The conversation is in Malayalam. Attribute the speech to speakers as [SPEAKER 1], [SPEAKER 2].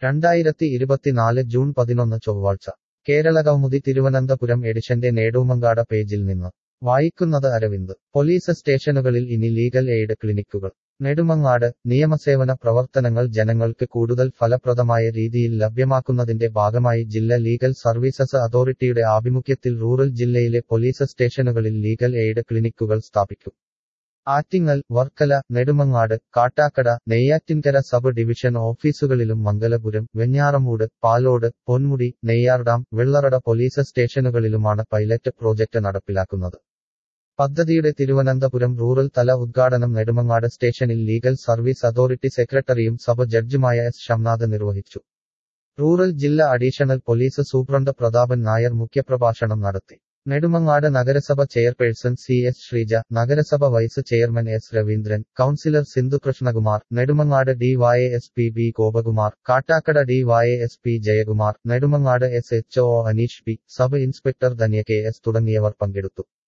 [SPEAKER 1] രണ്ടായിരത്തി ഇരുപത്തിനാല് ജൂൺ പതിനൊന്ന് ചൊവ്വാഴ്ച കേരള കൗമുദി തിരുവനന്തപുരം എഡിഷന്റെ നേടൂമങ്കാട പേജിൽ നിന്ന് വായിക്കുന്നത് അരവിന്ദ് പോലീസ് സ്റ്റേഷനുകളിൽ ഇനി ലീഗൽ എയ്ഡ് ക്ലിനിക്കുകൾ നെടുമങ്ങാട് നിയമസേവന പ്രവർത്തനങ്ങൾ ജനങ്ങൾക്ക് കൂടുതൽ ഫലപ്രദമായ രീതിയിൽ ലഭ്യമാക്കുന്നതിന്റെ ഭാഗമായി ജില്ല ലീഗൽ സർവീസസ് അതോറിറ്റിയുടെ ആഭിമുഖ്യത്തിൽ റൂറൽ ജില്ലയിലെ പോലീസ് സ്റ്റേഷനുകളിൽ ലീഗൽ എയ്ഡ് ക്ലിനിക്കുകൾ സ്ഥാപിക്കും ആറ്റിങ്ങൽ വർക്കല നെടുമങ്ങാട് കാട്ടാക്കട നെയ്യാറ്റിൻകര സബ് ഡിവിഷൻ ഓഫീസുകളിലും മംഗലപുരം വെഞ്ഞാറമൂട് പാലോട് പൊന്മുടി നെയ്യാർഡാം വെള്ളറട പോലീസ് സ്റ്റേഷനുകളിലുമാണ് പൈലറ്റ് പ്രോജക്റ്റ് നടപ്പിലാക്കുന്നത് പദ്ധതിയുടെ തിരുവനന്തപുരം റൂറൽ തല ഉദ്ഘാടനം നെടുമങ്ങാട് സ്റ്റേഷനിൽ ലീഗൽ സർവീസ് അതോറിറ്റി സെക്രട്ടറിയും സബ് ജഡ്ജുമായ എസ് ഷംനാഥ് നിർവഹിച്ചു റൂറൽ ജില്ലാ additional police superintendent Prathapan Nair മുഖ്യപ്രഭാഷണം നടത്തി നെടുമങ്ങാട് നഗരസഭ ചെയർപേഴ്സൺ സി എസ് ശ്രീജ നഗരസഭ vice chairman S Raveendran councillor Sindhu Krishnakumar Nedumangad D Y S P B Gopakumar Kattakada D Y S P Jayakumar Nedumangad S H O Aneesh P sub inspector Dhanya K S തുടങ്ങിയവർ പങ്കെടുത്തു